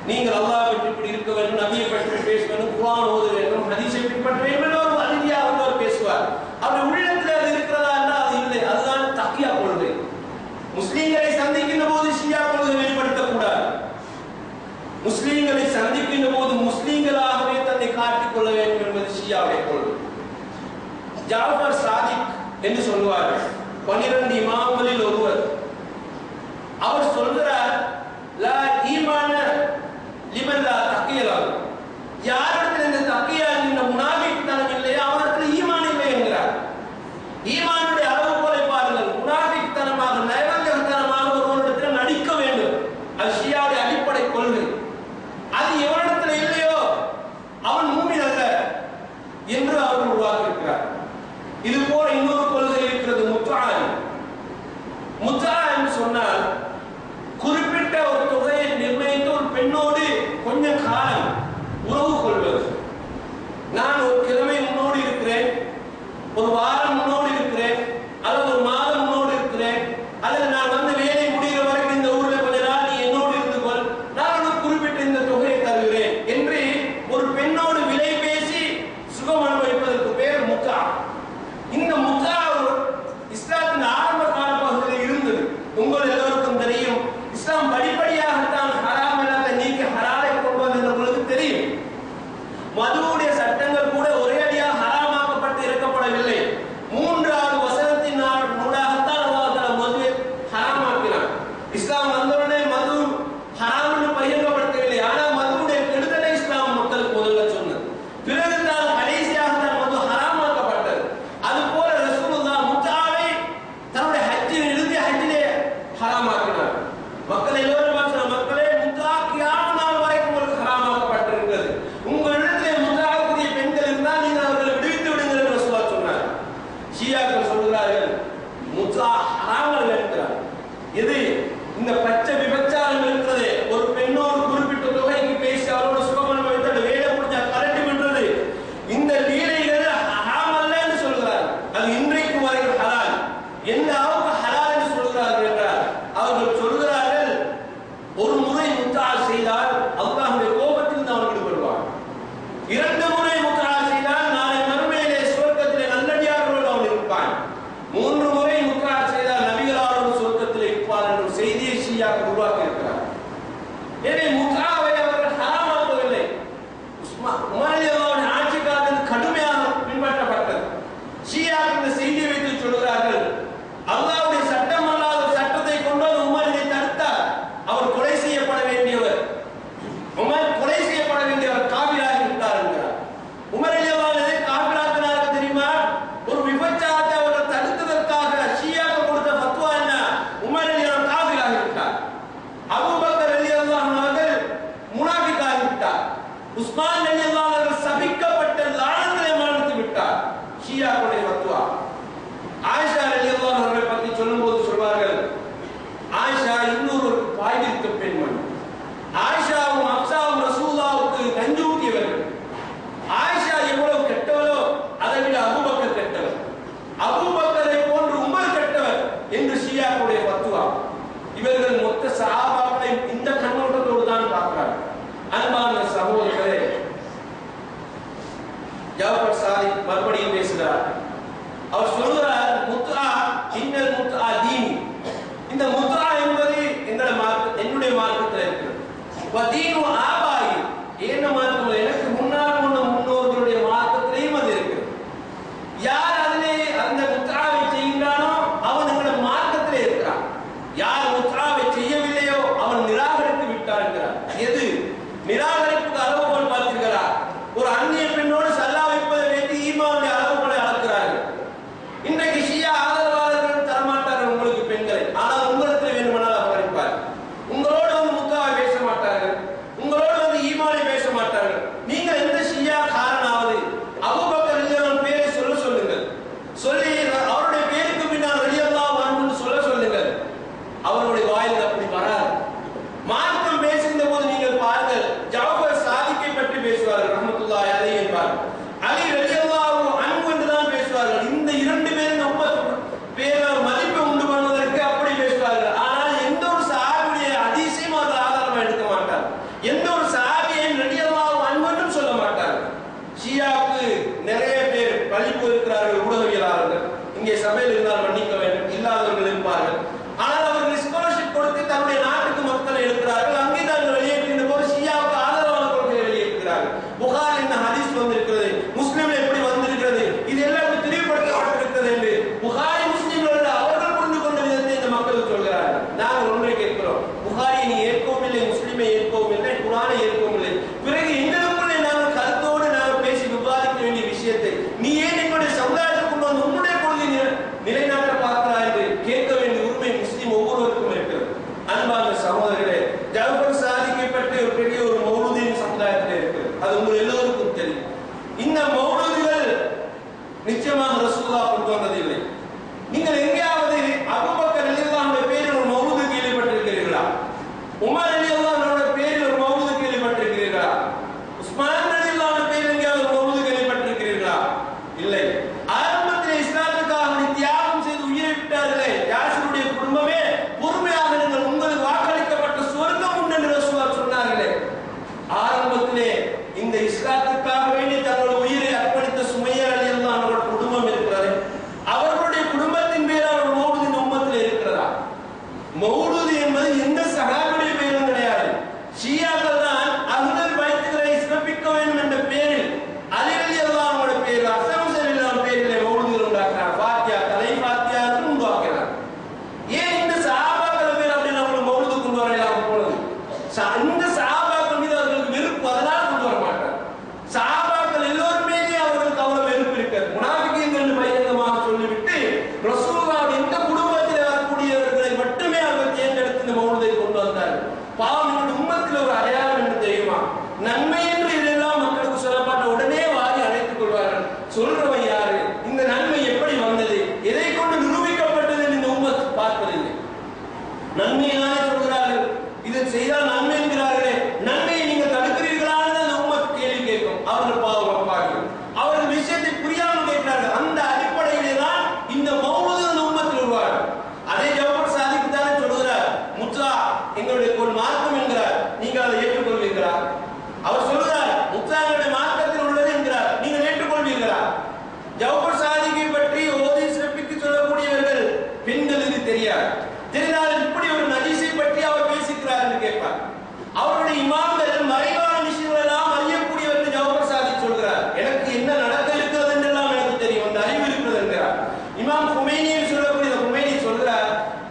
நீங்கள் அல்லாஹ் பற்றி இப்படி இருக்க வேண்டும் நபியை பற்றி பேச வேண்டும் குர்ஆன் ஓத வேண்டும் ஹதீஸை பின்பற்ற வேண்டும் என்று ஒரு அதிதியாக அவர் பேசுவார் அவர் உள்ளத்தில் அது இருக்கிறதா என்றால் அது இல்லை அதுதான் தக்கியா கொள்கை முஸ்லீம்களை சந்திக்கின்ற போது ஷியா கொள்கை வெளிப்படுத்தக்கூடாது முஸ்லீம்களை சந்திக்கின்ற போது முஸ்லீம்களாகவே தன்னை காட்டிக் கொள்ள வேண்டும் என்பது ஷியாவுடைய கொள்கை ஜாஃபர் சாதிக் என்று சொல்லுவார்கள் பன்னிரண்டு இமாம்களில் ஒருவர் அவர் சொல்கிறார் லா ஈமான லிமன் லா தக்கியலாம் யாரிடத்தில் இந்த தக்கியா என்கிற முனாபிக் தனம் இல்லையோ அவரிடத்தில் ஈமான் இல்லை என்கிறார் ஈமானுடைய அளவுகோலை பாருங்கள் முனாபிக் தனமாக நயவஞ்சகத்தனமாக ஒருவரிடத்தில் நடிக்க வேண்டும் அது ஷியாவுடைய அடிப்படை கொள்கை அது எவரிடத்தில் இல்லையோ அவன் மூமின் அல்ல என்று அவர் உருவாக்கியிருக்கிறார் இது போல இன்னொரு கொள்கை இருக்கிறது முத்தாய் முத்தா என்று சொன்னால் குறிப்பிட்ட ஒரு தொகையை நிர்ணயித்து ஒரு பெண்ணோடு கொஞ்ச காலம் உறவு கொள்வது நான் ஒரு கிழமை முன்னோடு இருக்கிறேன் ஒரு வாரம் முன்னோடு இருக்கிறேன் அல்லது ஒரு மாதம் முன்னோடு இருக்கிறேன் அல்லது நான் வந்து வேலை முடிகிற வரைக்கும் இந்த ஊர்ல கொஞ்ச நாள் நீ என்னோடு இருந்து கொள் நான் உனக்கு குறிப்பிட்ட இந்த தொகையை தருகிறேன் என்று ஒரு பெண்ணோடு விலை பேசி சுகம் அனுபவிப்பதற்கு பேர் முத்தா இந்த முத்தா ஒரு இஸ்லாத்தின் ஆரம்ப கால பகுதியில் இருந்தது உங்கள் எல்லோருக்கும் தெரியும் இஸ்லாம் படிப்படியாகத்தான் ஹராம் இல்லாத நீக்கி ஹலாலை கொண்டு வந்தது உங்களுக்கு தெரியும் மதுவுடைய சட்டங்கள் கூட ஒரே அடியாக ஹராமாக்கப்பட்டு இறக்கப்படவில்லை மூன்றாவது வசனத்தின் நா- நூலாகத்தான் அல்லாஹ் தஆலா மதுவை ஹராமாக்கினார் இஸ்லாம் வந்தவுடனே மது ஹராம் என்று பகிரங்கப்படுத்தவில்லை ஆனால் மதுவுடைய கெடுதலை இஸ்லாம் மக்களுக்கு முதல்ல சொன்னது பிறகு தான் கடைசியாக தான் மது ஹராமாக்கப்பட்டது அது போல ரசூலுல்லாஹ் முத்தாவை தன்னுடைய ஹஜ்ஜின் இறுதி ஹஜ்ஜிலே ஹராமாக்கினார் மக்கள் எல்லோரும் சொன்ன மக்களே முத்தா கியாம நாள் வரைக்கும் உங்களுக்கு ஹராமாக்கப்பட்டிருக்கிறது உங்களிடத்திலே முத்தாவுக்குரிய பெண்கள் இருந்தால் நீங்கள் அவர்களை விடுவித்து விடுங்கள் என்று ரசூலுல்லாஹ் சொன்னார் ஷியாக்கள் சொல்கிறார்கள் முத்தா ஹராமல் இருக்கிறார் இது இந்த பச்சை விபச்சாரம் இருக்கிறது ஒரு பெண்ணோடு குறிப்பிட்ட தொகைக்கு பேசி அவரோட சுகமன் வைத்து வேலை முடிஞ்சா கரண்டி பண்றது இந்த லீலைகள் ஹராம் அல்ல என்று சொல்கிறார் அது இன்றைக்கு வரைக்கும் ஹலால் எந்த அளவுக்கு ஹலால் என்று சொல்கிறார்கள் என்றால் அவர்கள் சொல்கிறார்கள் ஒரு முறை முத்தா செய்தால் அல்லாஹ்வுடைய கோபத்தில் அவன் ஈடுபடுவான் இரண்டு முறை முத்தா செய்தால் நாளை மறுமையிலே சுவர்க்கத்திலே நல்லடியார்களோடு அவன் இருப்பான் மூன்று முறை முத்தா செய்தால் நபிகளாரோடு சுவர்க்கத்திலே இருப்பான் என்ற ஒரு செய்தியை ஷியாக்கள் உருவாக்கி இருக்கிறார் எனவே முத்தாவை அவர்கள் ஹராமாக்கவில்லை உஸ்மா- உமர் ரலியல்லாஹு ஆட்சி காலத்தில் கடுமையாக பின்பற்றப்பட்டது ஷியாக்கள் இந்த செய்தியை வைத்து சொல்கிறார்கள் அல்லாஹ்வுடைய சட்டம் அல்லாத ஒரு சட்டத்தை கொண்டு வந்து உமர் இதை தடுத்தார் அவர் கொலை செய்யப்பட வேண்டியவர் உமர் கொலை செய்யப்பட வேண்டியவர் காபிராகி விட்டார் என்கிறார் உமர் ரலியல்லாஹு எதை காபிராக்கினார் தெரியுமா ஒரு விபச்சாரத்தை அவர்கள் தடுத்ததற்காக ஷியாக்கள் கொடுத்த ஃபத்வா என்ன உமர் ரலியல்லாஹு காபிராகி விட்டார் அபூபக்கர் ரலியல்லாஹு அவர்கள் முனாஃபிக்காகி விட்டார் உஸ்மான் ரலியல்லாஹு அவர்கள் சபிக்கப்பட்ட லானத்திலே மரணித்து விட்டார் ஷியாக்களுடைய ஃபத்வா ஆயிஷா ரலியல்லாஹு அவர்களை பற்றி சொல்லும்போது சொல்வார்கள் ஆயிஷா இன்னொரு பாய்விருக்க பெண்மணி ஆயிஷாவும் அப்சாவும் ரசூலாவுக்கு நஞ்சு ஊட்டியவர்கள் ஆயிஷா எவ்வளவு கெட்டவளோ அதை விட அபூபக்கர் கெட்டவர் அபூபக்கரை போன்று உமர் கெட்டவர் என்று ஷியாக்களுடைய பத்துவா இவர்கள் மொத்த சஹாபாக்களை இந்த கண்ணோட்டத்தோடு தான் பார்க்கிறார்கள் அன்பான சகோதரர்களே ஜாஃபர் சாதிக் மறுபடியும் பேசுகிறார் அவர் சொல்கிறார் முத்ரா இன்னல் முத்ரா தீனி இந்த முத்ரா என்பது எங்களை மார்க்க என்னுடைய மார்க்கத்தில் இருக்கிறது வதீனு ஆபாயி என்ன மார்க்கம் எனக்கு முன்னால் உள்ள முன்னோர்களுடைய மார்க்கத்திலேயும் அது இருக்கிறது யார் அதிலே அந்த முத்ராவை செய்கின்றானோ அவன் எங்களுடைய மார்க்கத்திலே இருக்கிறான் யார் முத்ராவை செய்யவில்லையோ அவன் நிராகரித்து விட்டான் என்கிறார் எது நிராகரிப்புக்கு அளவுகோல் பார்த்திருக்கிறார் ஒரு அந்நிய பெண்ணோடு சல்லா வைப்பதை வைத்து ஈமானுடைய அளவுகளை அளக்கிறார்கள் இன்றைக்கு ஷியா ஆதரவாளர்கள் தரமாட்டார்கள் உங்களுக்கு பெண்களை ஆனால் உங்களுக்கு வேண்டுமானால் அபகரிப்பார் உங்களோடு வந்து முக்காவை பேச மாட்டார்கள் உங்களோடு வந்து ஈமானை பேச மாட்டார்கள் இந்த மௌலூதுகள் நிச்சயமாக ரசூலா கொண்டு வந்ததில்லை நீங்கள் எங்கேயாவது அபுபக்கர் ரலியல்லாஹுடைய பேரில் ஒரு மௌலூது கேள்விப்பட்டிருக்கிறீர்களா உமர் ரலியல்லாஹுடைய பேரில் ஒரு மௌலூது கேள்விப்பட்டிருக்கிறீர்களா உஸ்மான் ரலியல்லாஹுடைய பேரில் எங்கேயாவது ஒரு மௌலூது கேள்விப்பட்டிருக்கிறீர்களா இல்லை ஆரம்பத்தில் இஸ்லாத்துக்காக வேண்டி தியாகம் செய்து உயிரை விட்டார்களே யாசிருடைய குடும்பமே பொறுமையாக நீங்கள் உங்களுக்கு வாக்களிக்கப்பட்ட சொர்க்கம் உண்டு என்று ரசூலா சொன்னார்களே ஆரம்பத்திலே இந்த இஸ்லாத்துக்காக வேண்டி தங்களுடைய உயிரை அர்ப்பணித்த சுமையா அலியல்லாஹு அவர்கள் குடும்பம் இருக்கிறது அவர்களுடைய குடும்பத்தின் பேரால் ஒரு மௌலூது இந்த உம்மத்தில் இருக்கிறதா மௌலூது என்பது எந்த சகாபுடைய பேரும் கிடையாது ஷியாக்கள் தான் அஹ்லல் பைத்துகளை சிறப்பிக்க வேண்டும் என்ற பேரில் அலி ரலியல்லாஹு அவருடைய பேர் ஹசன் ஹுசைன் அவருடைய பேரிலே மௌலூதுகள் உண்டாக்குறார் ஃபாத்தியா தலை ஃபாத்தியா உண்டாக்குறார் ஏன் இந்த சஹாபாக்கள் பேர் அப்படி நம்ம மௌலூது கொண்டு வரலாம் போனது ச- இந்த சஹாபாக்கள் மீது அவர்களுக்கு வெறுப்பு அதனால் கொண்டு வர மாட்டார் சஹாபாக்கள் எல்லோருமே அவர்களுக்கு அவ்வளவு வெறுப்பு இருக்கிறது முனாஃபிகீன்கள் என்று பகிரங்கமாக சொல்லிவிட்டு ரசூலுல்லாஹ் எந்த குடும்பத்தில் வரக்கூடியவர்களை மட்டுமே அவர் தேர்ந்தெடுத்து இந்த மௌலூதை கொண்டு வந்தார் பாவம் இந்த உம்மத்தில் ஒரு அடையாளம் என்று தெரியுமா நன்மை என்று இதெல்லாம் மக்களுக்கு சொல்லப்பட்ட உடனே வாரி அழைத்துக் கொள்வார்கள் சொல்றவன் யாரு இந்த நன்மை எப்படி வந்தது எதை கொண்டு நிரூபிக்கப்பட்டது என்று இந்த உம்மத் பார்ப்பதில்லை நன்மையானே சொல்கிறார்கள் இதை செய்தால் நன்மை என்கிறார்களே நன்மையை நீங்கள் தடுக்கிறீர்களா என்று அந்த உம்மத் கேள்வி கேட்கும் அவர்கள் பாவம் அப்பார்கள் அவர்கள் விஷயத்தை புரியாமல் கேட்கிறார்கள் அந்த அடிப்படையிலே தான் இந்த மௌனது அந்த உம்மத்தில் உருவாகும் அதே ஜவஹர் சாதிக்கு தானே சொல்கிறார் முத்ரா எங்களுடைய ஒரு மார்க்கம் என்கிறார் நீங்கள் அதை ஏற்றுக்கொள்வீர்களா அவர் சொல்கிறார் முத்ரா எங்களுடைய மார்க்கத்தில் உள்ளது என்கிறார் நீங்கள் ஏற்றுக்கொள்வீர்களா ஜவஹர் சாதிக்கை பற்றி ஓதி சிறப்பித்து சொல்லக்கூடியவர்கள் பெண்களுக்கு தெரியாது தெரிந்தால் இப்படி ஒரு நஜீஸை பற்றி அவர் பேசிக்கிறார் என்று கேட்பார் அவருடைய இமாம்கள் மறைவான விஷயங்கள் எல்லாம் அறியக்கூடியவர் ஜவஹர் சாதி சொல்கிறார் எனக்கு என்ன நடக்க இருக்கிறது என்றெல்லாம் எனக்கு தெரியும் அந்த அறிவு இருக்கிறது என்கிறார் இமாம் ஹுமைனின்னு சொல்லக்கூடிய ஹுமைனி சொல்கிறார்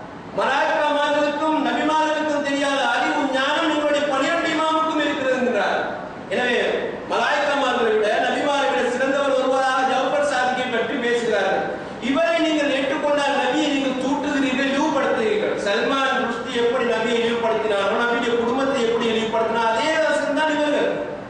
மலாய்க்காமார்களுக்கும் நபிமார்களுக்கும் தெரியாத அறிவு ஞானம் எங்களுடைய பனிரெண்டு இமாமுக்கும் இருக்கிறது என்கிறார் எனவே மலாய்க்காமார்களை விட நபிமாரை விட சிறந்தவர் ஒருவராக ஜவஹர் சாதிக்கை பற்றி பேசுகிறார்கள் இவரை நீங்கள் ஏற்றுக்கொண்டால் நபியை நீங்கள் தூற்றுகிறீர்கள் இழிவுபடுத்துகிறீர்கள் சல்மான் ருஷ்டி எப்படி நபியை இழிவுபடுத்தினாரோ நபியுடைய குடும்பத்தை எப்படி இழிவுபடுத்தினார் அதே ரசம் தான் இவர்கள்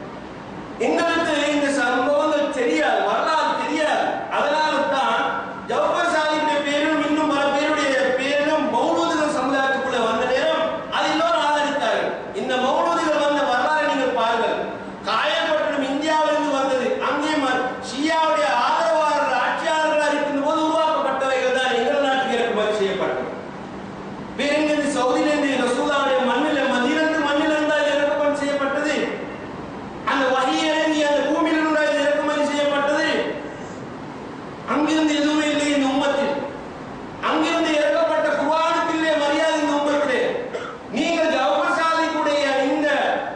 எங்களுக்கு இந்த சம்பவங்கள் தெரியாது வரலாறு தெரியாது அதனால தான் ஜவஹர் சாதிக்குடைய பேரும் இன்னும் பல பேருடைய பேரும் மௌலூதுகள் சமுதாயத்துக்குள்ள வந்த நேரம் அது எல்லோரும் ஆதரித்தார்கள் இந்த மௌலூதுகள் வந்த வரலாறு நீங்கள் பாருங்கள் காயப்பட்டினம் இந்தியாவிலிருந்து வந்தது அங்கே ம- ஷியாவுடைய ஆதரவாளர்கள் ஆட்சியாளர்களாக இருக்கின்ற போது உருவாக்கப்பட்டவைகள் தான் எங்கள் நாட்டுக்கு இறக்குமதி செய்யப்பட்டது வேற எங்கிருந்து சவுதியிலிருந்து ரசூலாவுடைய மண்ணில் மதியிலிருந்து மண்ணில் இருந்தால் இறக்குமதி செய்யப்பட்டது அந்த வகையிலிருந்து அந்த பூமியிலிருந்து அது இறக்குமதி செய்யப்பட்டது அங்கிருந்து எதுவுமே இல்லை இந்த உம்மத்தில் அங்கிருந்து இறக்கப்பட்ட குர்ஆனுக்கு மரியாதை இந்த உம்மத்திலே நீங்கள் ஜவஹர் சாதிக்குடைய இந்த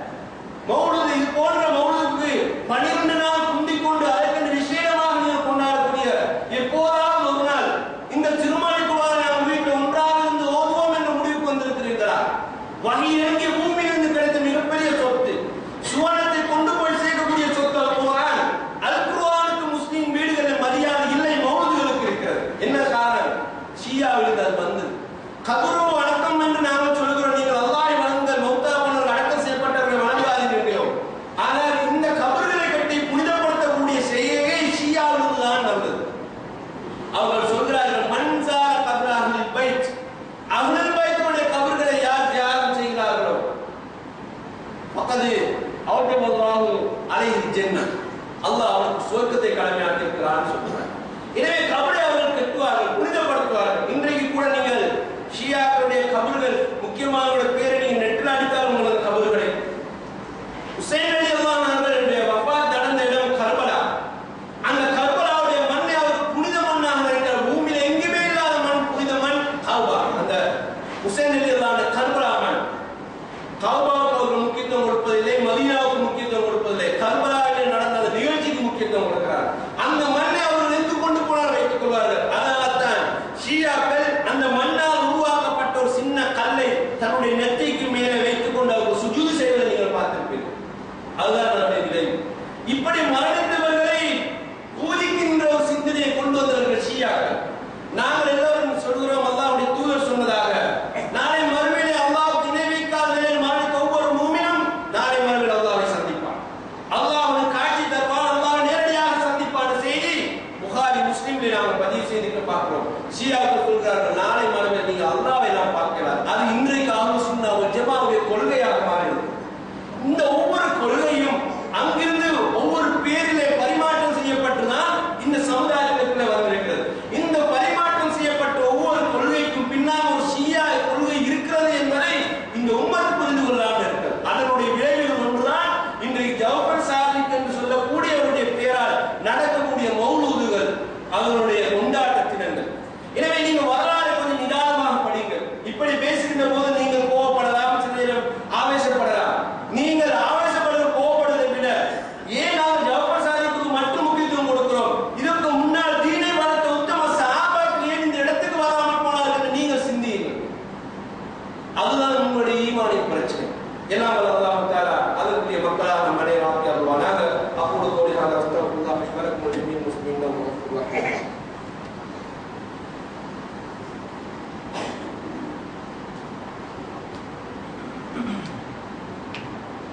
மௌலுது இது போன்ற மௌலுதுக்கு பனிரெண்டு நாள் குந்திக் கொண்டு அதற்கென்று விசேடமாக நீங்கள் கொண்டாடக்கூடிய எப்போதாவது ஒரு நாள் இந்த திருமணிக்குள்ளார நாம் வீட்டு ஒன்றாக இருந்து ஓதுவோம் என்ற முடிவுக்கு வந்திருக்கிறீர்களா வகை இறங்கிய பூமியிலிருந்து கிடைத்த மிகப்பெரிய சொத்து சுவனத்தை கொண்டு போய் சேர்க்கக்கூடிய சொத்து அல் குர்ஆன் அல் குர்ஆனுக்கு முஸ்லிம் வீடுகளில் மரியாதை இல்லை மௌலுதுகளுக்கு இருக்கிறது என்ன காரணம் ஷியாவிலிருந்து அது வந்தது கபரு வணக்கம் என்று நாங்கள் சொல்கிறோம் நீங்கள் அல்லாஹ் வணங்குங்கள் மௌத்தா போனவர்கள் அடக்கம் செய்யப்பட்டவர்கள் வணங்காதீர்களோ ஆனால் இந்த கபர்களை கட்டி புனிதப்படுத்தக்கூடிய செய்கை ஷியாவிலிருந்து தான் வந்தது அவர்கள் சொல்கிறார்கள் மன்சார கபர் அஹ்லில் பைத் அஹ்லில் பைத்துடைய கபர்களை யார் தியாகம் செய்கிறார்களோ பக்கது அவுட்டமல்லாஹு அலைஹி ஜன்னத் அல்லாஹ் அவனுக்கு சுவர்க்கத்தை கடமையாக்கி இருக்கிறான்னு சொல்றார் எனவே கபரை அவர்கள் கட்டுவார்கள் புனிதப்படுத்துவார்கள் இன்றைக்கு கூட நீங்கள் ஷியாக்களுடைய கபர்கள் முக்கியமான பேரை நீங்க நெட்டில் அடித்தால் உங்களுக்கு கபர்களை உசைன் அலி அல்லாஹ் அவர்களுடைய வஃபாத் நடந்த இடம் கர்பலா அந்த கர்பலாவுடைய மண்ணை அவர் புனித மண்ணாக நினைக்கிறார் பூமியில எங்குமே இல்லாத மண் புனித மண் கௌபா அந்த உசைன் அலி அல்லாஹ் கர்பலா மண் கௌபாவுக்கு அவர்கள் முக்கியத்துவம் கொடுப்பதில்லை மதீனாவுக்கு முக்கியத்துவம் கொடுப்பதில்லை கர்பலாவில் நடந்த அந்த நிகழ்ச்சிக்கு முக்கியத்துவம் கொடுக்கிறார் அந்த மண்ணை அவர்கள் எங்கு கொண்டு போனால் வைத்துக் கொள்வார்கள் அதனால தான் ஷியாக்கள் அந்த மண்ணால் உருவாக்கப்பட்ட ஒரு சின்ன கல்லை தன்னுடைய நெற்றிக்கு மேலே வைத்துக் கொண்டு அவர்கள் சுஜூது செய்வதை நீங்கள் பார்த்திருப்பீர்கள் அதுதான் நம்முடைய நிலை இப்படி மரணித்தவர்களை பூஜிக்கின்ற ஒரு சிந்தனையை கொண்டு வந்தவர்கள் ஷியாக்கள் நாங்கள் எல்லாரும் சொல்கிறோம் அல்லாஹ்வுடைய தூதர் சொன்னதாக நாளை மறுமையிலே அல்லாஹ்வுக்கு இணை வைக்காத நிலையில் மரணித்த ஒவ்வொரு மூமினும் நாளை மறுமையில் அல்லாஹ்வை சந்திப்பான் அல்லாஹ் அவனுக்கு காட்சி தருவான் அல்லாஹ் நேரடியாக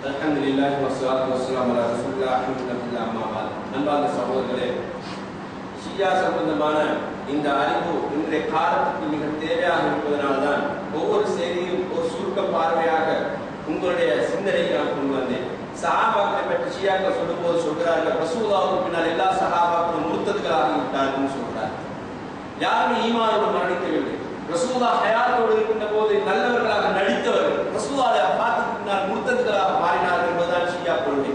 அல்ஹம்துலில்லாஹி வஸ்ஸலாத்து வஸ்ஸலாமு அலா ரசூலில்லாஹி வஸல்லம் அம்மா பாத் அன்பார்ந்த சகோதரர்களே ஷியா சம்பந்தமான இந்த அறிவு இன்றைய காலத்துக்கு மிக தேவையாக இருப்பதனால்தான் ஒவ்வொரு செய்தியும் ஒரு சுருக்க பார்வையாக உங்களுடைய சிந்தனைக்கு நான் கொண்டு வந்தேன் சஹாபாக்களை பற்றி ஷியாக்கள் சொல்லும்போது சொல்கிறார்கள் ரசூலாவுக்கு பின்னால் எல்லா சஹாபாக்களும் முர்த்ததுகளாகி விட்டார்கள் சொல்றார் யாருமே ஈமானோடு மரணிக்கவில்லை ரசூலா ஹயாத்தோடு இருக்கின்ற போது நல்லவர்களாக நடித்தவர்கள் ரசூலாவை பார்த்து பின்னால் முர்த்ததுகளாக மாறினார்கள் என்பதுதான் ஷியா கொள்கை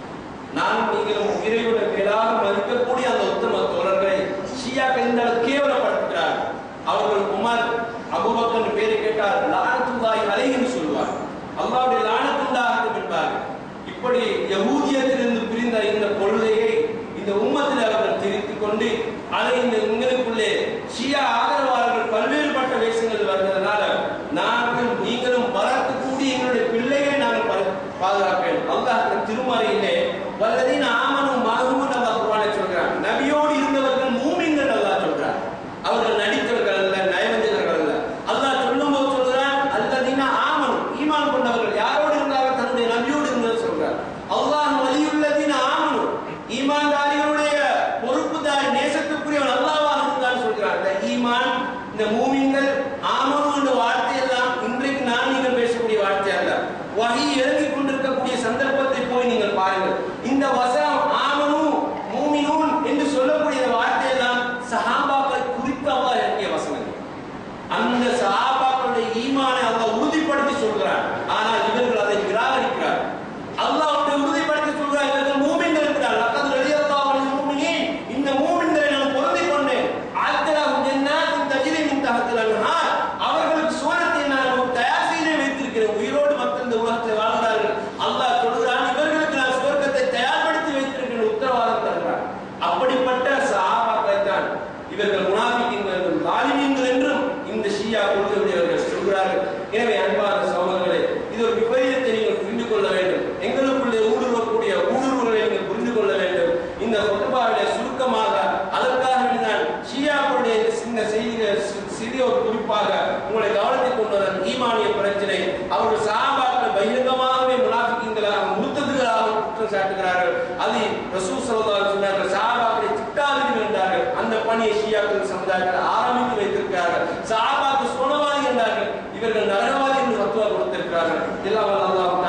நானும் நீங்களும் இறைவனுக்கு மேலாக மதிக்கக்கூடிய அந்த உத்தம தோழர்களை ஷியாக்கள் இந்த அளவு கேவலப்படுத்துகிறார் அவர்கள் உமர் அபுபக்கர் பேரை கேட்டார் லானத்துல்லாஹி அலைஹின்னு சொல்வார் அல்லாஹ்வுடைய லானத்துண்டாகட்டும் என்பார் இப்படி யகூதியத்திலிருந்து பிரிந்த இந்த கொள்கையை இந்த உம்மத்தில் அவர்கள் திரித்துக் கொண்டு அதை இந்த உங்களுக்குள்ளே ஷியா ஆதரவாளர்கள் பல்வேறுபட்ட வேஷங்கள் வருகிறதுனால நாங்கள் நீங்களும் வளர்க்கக்கூடிய எங்களுடைய பிள்ளைகளை நாங்கள் பா- பாதுகாக்க வேண்டும் அல்லாஹ் திருமறையிலே வல்லதீன ஆமனும் மகமும் அல்லாஹ் குர்ஆனை சொல்கிறான் நபியோடு இருந்தவர்கள் மூமின்கள் அல்லாஹ் சொல்றான் அவர்கள் நடித்தவர்கள் அல்ல நயவஞ்சகர்கள் அல்ல அல்லாஹ் சொல்லும்போது சொல்கிறான் அல்லதீன ஆமனும் ஈமான் கொண்டவர்கள் யாரோடு இருந்தார்கள் தன்னுடைய நபியோடு இருந்தது சொல்றார் அல்லாஹ் வலியுள்ளதீன ஆமனும் ஈமான்தாரிகளுடைய பொறுப்புதாரி நேசத்துக்குரியவன் அல்லாஹ்வாக இருந்தான் சொல்கிறார் இந்த ஈமான் இந்த மூமின்கள் ஆமனு என்ற வார்த்தை எல்லாம் இன்றைக்கு நான் நீங்கள் பேசக்கூடிய வார்த்தை அல்ல வகி இறங்கிக் கொண்டிருக்கக்கூடிய சந்தர்ப்பத்தை போய் நீங்கள் பாருங்கள் இந்த வசனம் ஆமனு மூமினூன் என்று சொல்லக்கூடிய இந்த வார்த்தை எல்லாம் சஹாபாக்கள் குறித்து அல்லாஹ் இறக்கிய வசனங்கள் அந்த சஹாபாக்களுடைய ஈமானை அல்லாஹ் உறுதிப்படுத்தி சொல்கிறார் ஆனால் இவர்கள் அதை நிராகரிக்கிறார் அல்லாஹ் அவரை உறுதிப்படுத்தி சொல்கிறார் இவர்கள் மூமின்கள் இருக்கிறார் லக்கத் ரலியல்லாஹு அன்ஹுல் மூமினீன் இந்த மூமின்களை நான் பொருந்திக் கொண்டேன் ஆத்தலஹும் ஜன்னாத்தின் தஜ்ரி மின் தஹ்தில் அன்ஹார் அவர்களுக்கு சுவனத்தை நான் தயார் செய்து வைத்திருக்கிறேன் உயிரோடு மக்கள் இந்த உலகத்தில் வாழ்கிறார்கள் அல்லாஹ் சொல்கிறான் இவர்களுக்கு நான் சுவர்க்கத்தை தயார்படுத்தி வைத்திருக்கிறேன் உத்தரவாதம் தருகிறார் அப்படிப்பட்ட சஹாபாக்களை தான் இவர்கள் முனாஃபிக்கின்கள் என்றும் தாலிமீன்கள் என்றும் இந்த ஷியா கொள்கையுடையவர்கள் சொல்கிறார்கள் எனவே அன்பான சகோதரர்களே இது ஒரு விபரீதத்தை நீங்கள் புரிந்து கொள்ள வேண்டும் எங்களுக்குள்ளே ஊடுருவக்கூடிய ஊடுருவலை நீங்கள் புரிந்து கொள்ள வேண்டும் இந்த சொத்துபாவிலே சுருக்கமாக அதற்காக வேண்டி நான் ஷியாக்களுடைய இந்த சின்ன செய்திகள் சி- சிறிய ஒரு குறிப்பாக உங்களை கவனத்தை கொண்டு வர ஈமானிய பிரச்சனை அவர்கள் சாபாக்கள் பகிரங்கமாகவே முனாஃபிக்கின்களாக முத்ததுகளாக குற்றம் சாட்டுகிறார்கள் அது ரசூல் ஸல்லல்லாஹு அலைஹி சொன்னார்கள் சாபாக்களை திட்டாதீர்கள் என்றார்கள் அந்த பணியை ஷியாக்கள் சமுதாயத்தில் ஆரம்பித்து வைத்திருக்கிறார்கள் சாபாக்கு சோனவாதி என்றார்கள் இவர்கள் நரகவாதி என்று ஃபத்வா கொடுத்திருக்கிறார்கள் எல்லாம் வல்ல அல்லாஹ்